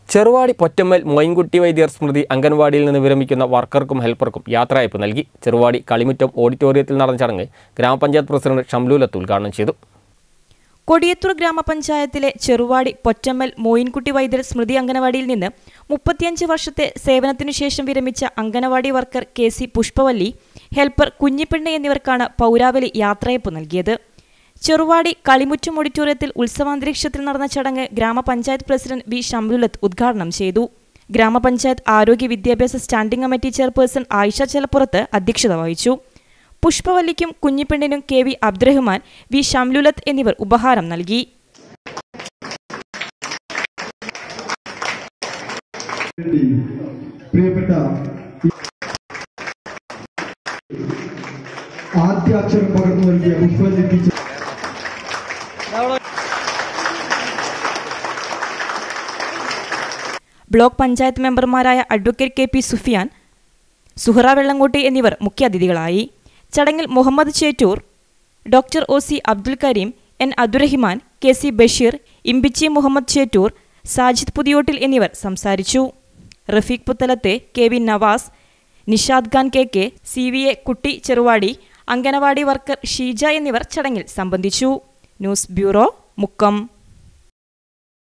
ചെറുവാടി പൊറ്റമ്മൽ മൊയിൻകുട്ടി വൈദ്യർ സ്മൃതി അംഗൻവാടിയിൽ നിന്ന് വിരമിക്കുന്ന വർക്കർക്കും ഹെൽപ്പർക്കും യാത്രയയപ്പ് നൽകി ചെറുവാടി കളിമുറ്റം ഓഡിറ്റോറിയത്തിൽ നടന്ന ചടങ്ങ് ഗ്രാമപഞ്ചായത്ത് പ്രസിഡന്റ് ഷംലൂലത്ത് ഉദ്ഘാടനം ചെയ്തു കൊടിയത്തൂർ ഗ്രാമപഞ്ചായത്തിലെ ചെറുവാടി പൊറ്റമ്മൽ മോയിൻകുട്ടി വൈദ്യർ സ്മൃതി അംഗനവാടിയിൽ നിന്ന് മുപ്പത്തിയഞ്ച് വർഷത്തെ സേവനത്തിനു ശേഷം വിരമിച്ച anganwadi worker K C Pushpavalli helper Kunhipenna എന്നിവർക്കാണ് പൗരാവലി യാത്രയപ്പ് നൽകിയത് ചെറുവാടി കളിമുറ്റം ഓഡിറ്റോറിയത്തിൽ ഉത്സവാന്തരീക്ഷത്തിൽ നടന്ന ചടങ്ങ് ഗ്രാമപഞ്ചായത്ത് പ്രസിഡന്റ് വി ഷംലുലത്ത് ഉദ്ഘാടനം ചെയ്തു ഗ്രാമപഞ്ചായത്ത് ആരോഗ്യ വിദ്യാഭ്യാസ standing committee chairperson Ayisha Chelappurath അധ്യക്ഷത വഹിച്ചു പുഷ്പവല്ലിക്കും കുഞ്ഞിപ്പെണ്ണിനും K V Abdurahman V Shamlulath എന്നിവർ ഉപഹാരം നൽകി പ്രിയപ്പെട്ട ആദ്യ അക്ഷരം പകർന്നു നൽകിയ പുഷ്പലി ടീച്ചർ ബ്ലോക്ക് പഞ്ചായത്ത് മെമ്പർമാരായ advocate K P Sufiyan Suhara Vellankotti എന്നിവർ മുഖ്യാതിഥികളായി ചടങ്ങിൽ Muhammad Chettur doctor O C Abdul Karim N Abdurahiman K C Basheer Imbichi Muhammad Chettur Sajid Puthiyottil എന്നിവർ സംസാരിച്ചു റഫീഖ് പുത്തലത്തെ K V Navas Nishad Khan K K C V A Kutty Cheruvadi anganwadi worker Sheeja എന്നിവർ ചടങ്ങിൽ സംബന്ധിച്ചു ന്യൂസ് ബ്യൂറോ മുക്കം